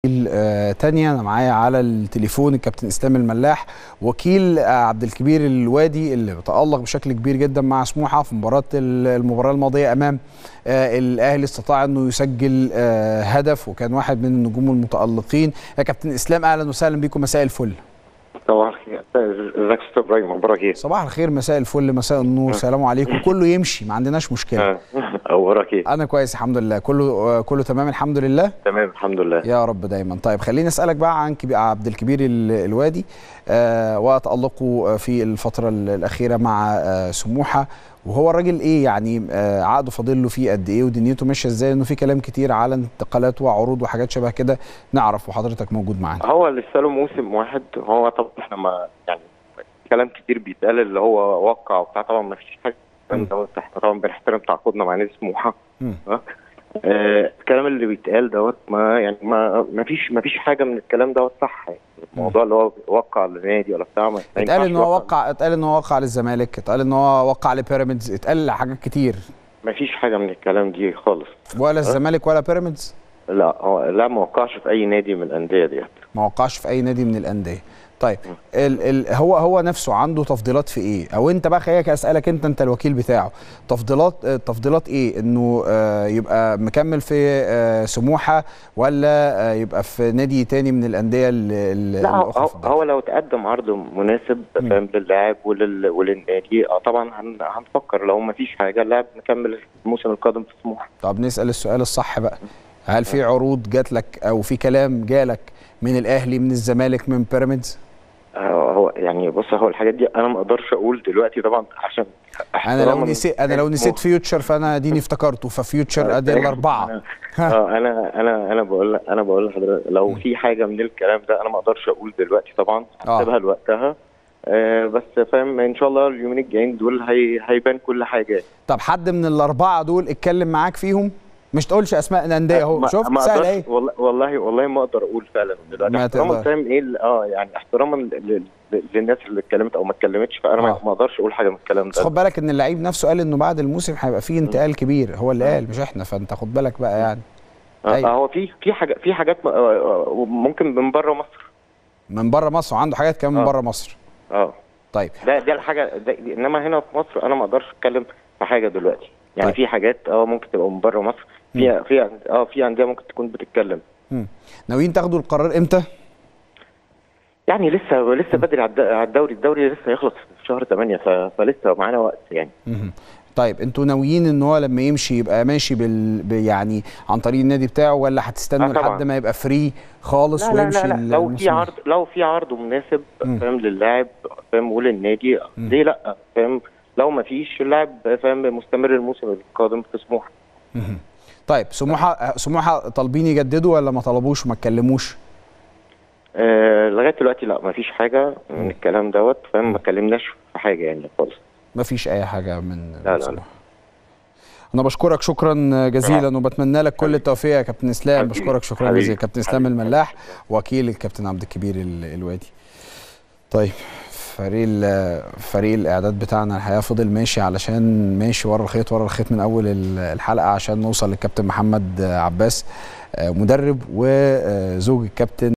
آه، تانية انا معايا على التليفون الكابتن اسلام الملاح وكيل آه، عبد الكبير الوادي اللي تألق بشكل كبير جدا مع سموحه في مباراه ال- المباراه الماضيه امام آه، الاهلي استطاع انه يسجل آه، هدف وكان واحد من النجوم المتألقين يا كابتن اسلام اهلا وسهلا بيكم مساء الفل صباح الخير ازيك يا استاذ ابراهيم اخبارك ايه؟ صباح الخير مساء الفل مساء النور سلام عليكم كله يمشي ما عندناش مشكله آه، اخبارك ايه؟ انا كويس الحمد لله كله آه، كله تمام الحمد لله تمام الحمد لله يا رب دايما طيب خليني اسالك بقى عن كبي- عبد الكبير ال- الوادي آه وتالقه آه، في الفتره ال- الاخيره مع آه سموحه وهو الراجل ايه يعني آه عقده فاضل له فيه قد ايه ودنيته ماشيه ازاي انه في كلام كتير على انتقالات وعروض وحاجات شبه كده نعرف وحضرتك موجود معانا هو لسه له موسم واحد هو طبعا احنا ما يعني كلام كتير بيتقال اللي هو وقع وبتاع طبعا ما فيش حاجه مم. دوت احنا طبعا بنحترم تعاقدنا مع نادي سموحه مم. آه، الكلام اللي بيتقال دوت ما يعني ما ما فيش ما فيش حاجه من الكلام دوت صح يعني الموضوع اللي هو وقع لنادي ولا بتاع ما ما اتقال ينفعش ان هو يوقع. وقع اتقال ان هو وقع للزمالك اتقال ان هو وقع لبيراميدز اتقال حاجات كتير ما فيش حاجه من الكلام دي خالص ولا الزمالك ولا بيراميدز لا هو لا ما وقعش في اي نادي من الانديه ديت ما وقعش في اي نادي من الانديه طيب ال ال هو هو نفسه عنده تفضيلات في ايه او انت بقى خليك اسالك انت انت الوكيل بتاعه تفضيلات آه، تفضيلات ايه انه آه يبقى مكمل في آه سموحه ولا آه يبقى في نادي تاني من الانديه ال- ال- لا هو, الأخرى هو, في الدوري؟ هو لو تقدم عرض مناسب مم. فاهم للاعب ولل وللنادي اه طبعا هن هنفكر لو ما فيش حاجه اللاعب نكمل الموسم القادم في سموحه طب نسال السؤال الصح بقى هل في عروض جات لك او في كلام جالك من الاهلي من الزمالك من بيراميدز آه هو يعني بص هو الحاجات دي انا ما اقدرش اقول دلوقتي طبعا عشان انا لو احتراما نسيت انا لو نسيت سموحة. فيوتشر فانا اديني افتكرته ففيوتشر ادي الاربعه ها. اه انا انا انا بقول انا بقول لحضرتك لو في حاجه من الكلام ده انا ما اقدرش اقول دلوقتي طبعا آه. هسيبها لوقتها آه بس فاهم ان شاء الله اليومين الجايين دول هي هيبان كل حاجه طب حد من الاربعه دول اتكلم معاك فيهم مش تقولش اسماء الانديه اهو ما- شفت ما سهل أقدرش- ايه والله والله والله ما اقدر اقول فعلا دلوقتي ما احتراما تقدر. فاهم ايه ال- اه يعني احتراما ل- ل- للناس اللي اتكلمت او ما اتكلمتش فانا ما- آه. ما اقدرش اقول حاجه من الكلام بس خد ده بالك ان اللعيب نفسه قال انه بعد الموسم هيبقى فيه انتقال كبير هو اللي قال مش احنا فانت خد بالك بقى يعني آه أيوة. آه، هو في في حاجه في حاجات م- آه، آه، ممكن من بره مصر من بره مصر وعنده حاجات كمان من آه. بره مصر اه طيب ده ده الحاجه ده دي- انما هنا في مصر انا ما اقدرش اتكلم في حاجه دلوقتي يعني طيب. في حاجات اه ممكن تبقى من بره مصر في في اه في انديه ممكن تكون بتتكلم مم. ناويين تاخدوا القرار امتى يعني لسه لسه بدري على الد- على الدوري الدوري لسه يخلص في شهر 8 ف- فلسه معانا وقت يعني مهم. طيب انتوا ناويين ان هو لما يمشي يبقى ماشي بال ب- يعني عن طريق النادي بتاعه ولا هتستنوا آه طبعا. لحد ما يبقى فري خالص لا لا ويمشي لا, لا. لو الموسم في عرض لو في عرض مناسب مم. فاهم للاعب فاهم وللنادي مم. ليه لا فاهم لو ما فيش اللاعب فاهم مستمر الموسم القادم في سموحه مهم. طيب سموحه سموحه طالبين يجددوا ولا ما طلبوش وما اتكلموش آه لغايه دلوقتي لا ما فيش حاجه من الكلام دوت فاهم ما اتكلمناش في حاجه يعني خالص ما فيش اي حاجه من لا، من لا. سموحة. انا بشكرك شكرا جزيلا وبتمنى لك كل التوفيق يا كابتن اسلام حبيبي. بشكرك شكرا حبيبي. جزيلا كابتن اسلام حبيبي. الملاح وكيل الكابتن عبد الكبير ال- الوادي طيب فريق ال- فريق الاعداد بتاعنا الحقيقه فضل ماشي علشان ماشي ورا الخيط ورا الخيط من اول ال- الحلقه عشان نوصل للكابتن محمد عباس آه، مدرب وزوج الكابتن